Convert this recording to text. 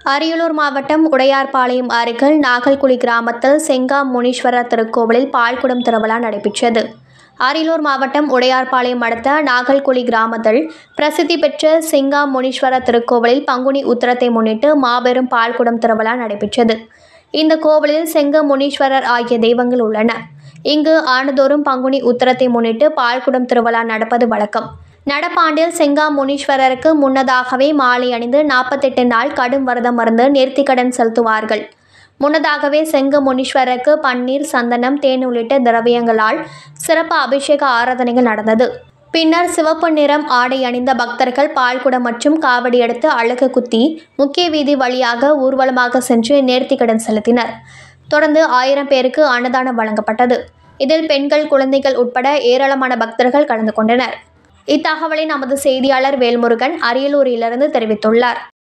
அரியலூர் மாவட்டம் உடையார்பாளையம் அருகில் நாகல்குழி கிராமத்தில் செங்கா முனீஸ்வரர் திருக்கோவிலில் பால்குடம் திருவிழா நடைபெற்றது அரியலூர் மாவட்டம் உடையார்பாளையம் அடுத்த நாகல்குழி கிராமத்தில் பிரசித்தி பெற்ற செங்கா முனீஸ்வரர் திருக்கோவிலில் பங்குனி உத்திரத்தை முன்னிட்டு மாபெரும் பால்குடம் திருவிழா நடைபெற்றது இந்த கோவிலில் செங்க முனீஸ்வரர் ஆகிய தெய்வங்கள் உள்ளன இங்கு ஆண்டுதோறும் பங்குனி உத்திரத்தை முன்னிட்டு பால்குடம் திருவிழா நடப்பது வழக்கம் நடப்பாண்டில் செங்கா முனீஸ்வரருக்கு முன்னதாகவே மாலை அணிந்து நாற்பத்தெட்டு நாள் கடும் விரதம் இருந்து நேர்த்திக்கடன் செலுத்துவார்கள் முன்னதாகவே செங்க முனீஸ்வரருக்கு பன்னீர் சந்தனம் தேன் உள்ளிட்ட திரவியங்களால் சிறப்பு அபிஷேக ஆராதனைகள் நடந்தது பின்னர் சிவப்பு நிறம் ஆடை அணிந்த பக்தர்கள் பால்குடம் மற்றும் காவடி எடுத்து அழகு குத்தி முக்கிய வீதி வழியாக ஊர்வலமாக சென்று நேர்த்திக்கடன் செலுத்தினர் தொடர்ந்து ஆயிரம் பேருக்கு அன்னதானம் வழங்கப்பட்டது இதில் பெண்கள் குழந்தைகள் உட்பட ஏராளமான பக்தர்கள் கலந்து கொண்டனர் இத்தகவலை நமது செய்தியாளர் வேல்முருகன் அரியலூரிலிருந்து தெரிவித்துள்ளார்